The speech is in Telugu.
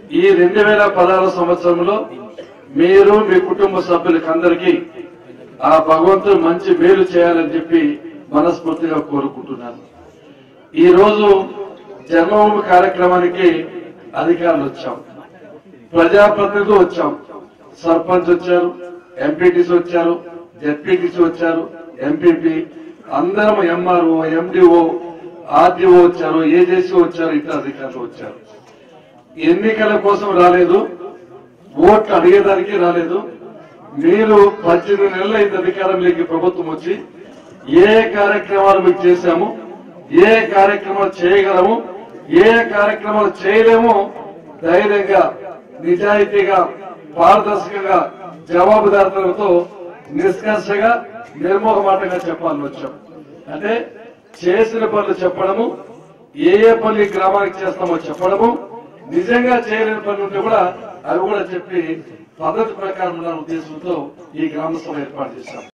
ఈ రెండు వేల పదహారు సంవత్సరంలో మీరు మీ కుటుంబ సభ్యులకి అందరికీ ఆ భగవంతుడు మంచి మేలు చేయాలని చెప్పి మనస్ఫూర్తిగా కోరుకుంటున్నాను ఈ రోజు జన్మభూమి కార్యక్రమానికి అధికారులు వచ్చాం ప్రజాప్రతినిధులు వచ్చాం సర్పంచ్ వచ్చారు ఎంపీటీసీ వచ్చారు జెడ్పీటీసీ వచ్చారు ఎంపీపీ అందరం ఎంఆర్ఓ ఎండిఓ ఆర్డీఓ వచ్చారు ఏజేసీ వచ్చారు ఇతర అధికారులు వచ్చారు ఎన్నికల కోసం రాలేదు ఓట్లు అడిగేదానికి రాలేదు మీరు పద్దెనిమిది నెలల ఇంత అధికారంలోకి ప్రభుత్వం వచ్చి ఏ కార్యక్రమాలు మీకు చేశాము ఏ కార్యక్రమాలు చేయగలము ఏ కార్యక్రమాలు చేయలేమో ధైర్యంగా నిజాయితీగా పారదర్శకంగా జవాబుదారితనంతో నిష్కర్షగా నిర్మోహమాటంగా చెప్పాలని వచ్చాం అంటే చేసిన పనులు చెప్పడము ఏ ఏ పనులు ఈ గ్రామానికి చేస్తామో చెప్పడము నిజంగా చేయలేని పనులు ఉంటే కూడా అవి కూడా చెప్పి పద్ధతి ప్రకారం ఉన్న ఉద్దేశంతో ఈ గ్రామ సభ ఏర్పాటు చేశాం